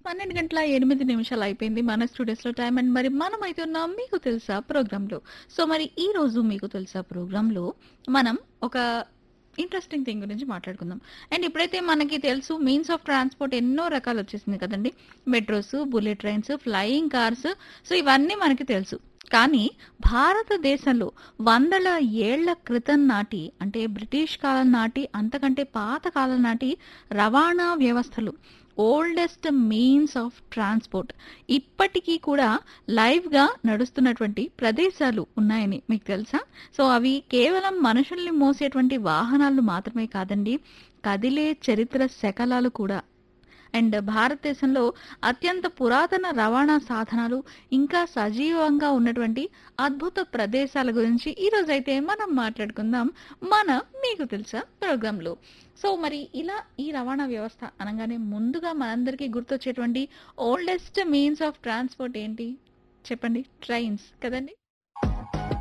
పన్నెండు గంటల ఎనిమిది నిమిషాలు అయిపోయింది మన స్టూడియోస్లో టైం అండ్ మరి మనం అయితే ఉన్నాం మీకు తెలుసా ప్రోగ్రాంలో సో మరి ఈ రోజు మీకు తెలుసా ప్రోగ్రాంలో మనం ఒక ఇంట్రెస్టింగ్ థింగ్ గురించి మాట్లాడుకుందాం అండ్ ఇప్పుడైతే మనకి తెలుసు మీన్స్ ఆఫ్ ట్రాన్స్పోర్ట్ ఎన్నో రకాలు వచ్చేసింది కదండి metros bullet trains flying cars so ఇవన్నీ మనకి తెలుసు కానీ భారతదేశంలో వందల ఏళ్ల క్రితం నాటి అంటే బ్రిటిష్ కాలం నాటి అంతకంటే పాత కాలం నాటి రవాణా వ్యవస్థలు ఓల్డెస్ట్ మీన్స్ ఆఫ్ ట్రాన్స్పోర్ట్ ఇప్పటికీ కూడా లైవ్గా నడుస్తున్నటువంటి ప్రదేశాలు ఉన్నాయని మీకు తెలుసా సో అవి కేవలం మనుషుల్ని మోసేటువంటి వాహనాలు మాత్రమే కాదండి కదిలే చరిత్ర శకలాలు కూడా అండ్ భారతదేశంలో అత్యంత పురాతన రవాణా సాధనాలు ఇంకా సజీవంగా ఉన్నటువంటి అద్భుత ప్రదేశాల గురించి ఈ రోజైతే మనం మాట్లాడుకుందాం మన మీకు తెలుసా ప్రోగ్రాంలో సో మరి ఇలా ఈ రవాణా వ్యవస్థ అనగానే ముందుగా మనందరికీ గుర్తొచ్చేటువంటి ఓల్డెస్ట్ మీన్స్ ఆఫ్ ట్రాన్స్పోర్ట్ ఏంటి చెప్పండి ట్రైన్స్ కదండి